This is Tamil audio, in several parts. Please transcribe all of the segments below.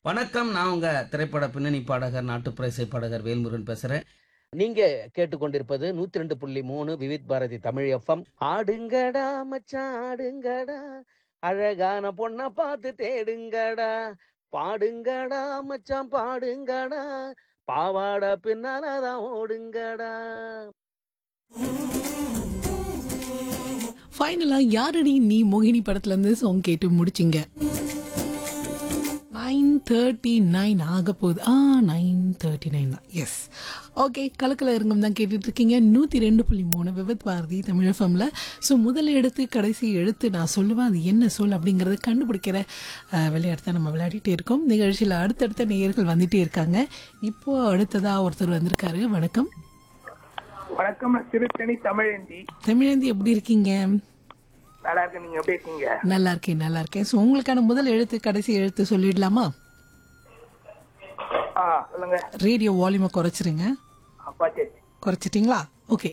வணக்கம் நான் உங்க திரைப்பட பின்னணி பாடகர் நாட்டுப்புற இசை பாடகர் வேல்முருகன் பேசுறேன் நீங்க கேட்டுக்கொண்டிருப்பது நூத்தி ரெண்டு புள்ளி மூணு விவித் பாரதி தமிழ் எஃப்எம் ஆடுங்கடா மச்சான் ஆடுங்கடா அழகான பொண்ண பார்த்து தேடுங்கடா பாடுங்கடா மச்சான் பாடுங்கடா பாவாடை பின்னாலதான் ஓடுங்கடா ஃபைனலா யாரடி நீ மோகினி படத்துல இருந்து சாங் கேட்டு முடிச்சிங்க நைன் தேர்ட்டி நைன் ஆக போகுது ஆ நைன் தேர்ட்டி நைன் தான் எஸ் ஓகே கலக்கல இருங்கம் தான் கேட்டுட்டு இருக்கீங்க நூற்றி ரெண்டு புள்ளி மூணு விபத் பாரதி தமிழ் எஃப்எம்ல ஸோ முதல் எடுத்து கடைசி எடுத்து நான் சொல்லுவேன் அது என்ன சொல் அப்படிங்கிறத கண்டுபிடிக்கிற அஹ், விளையாட்டு தான் நம்ம விளையாடிட்டே இருக்கோம் நிகழ்ச்சியில் அடுத்தடுத்த நேயர்கள் வந்துட்டே இருக்காங்க இப்போ அடுத்ததா ஒருத்தர் வந்திருக்காரு வணக்கம் வணக்கம் நான் திருத்தணி தமிழந்தி தமிழந்தி எப்படி இருக்கீங்க நல்லா இருக்கு நீங்க எப்படி இருக்கீங்க நல்லா இருக்கேன் நல்லா இருக்கேன் ஸோ உங்களுக்கான முதல் எழுத்து கடைசி எழுத்து சொல்லிடலாமா ஆ சொல்லுங்க ரேடியோ வால்யூமை குறைச்சிருங்க அப்பா சரி குறைச்சிட்டிங்களா ஓகே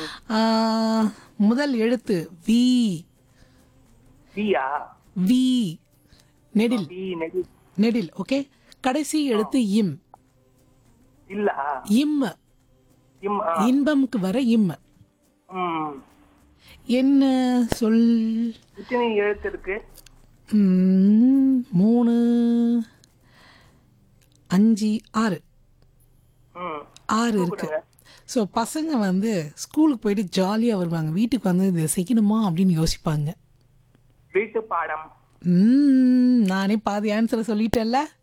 முதல் எழுத்து வி வியா வி நெடில் வி நெடி நெடில் ஓகே கடைசி எழுத்து இம் இல்ல இம் இம் ஆ. இன்பம்க்கு வர இம் ம் என்ன சொல் இத்தனை எழுத்து இருக்கு ம், மூணு அஞ்சு ஆறு ம் ஆறு இருக்கு ஸோ பசங்க வந்து ஸ்கூலுக்கு போயிட்டு ஜாலியாக வருவாங்க வீட்டுக்கு வந்து இதை செய்யணுமா அப்படின்னு யோசிப்பாங்க வீட்டு பாடம் ம், நானே பாதி ஆன்சரை சொல்லிட்டேன்ல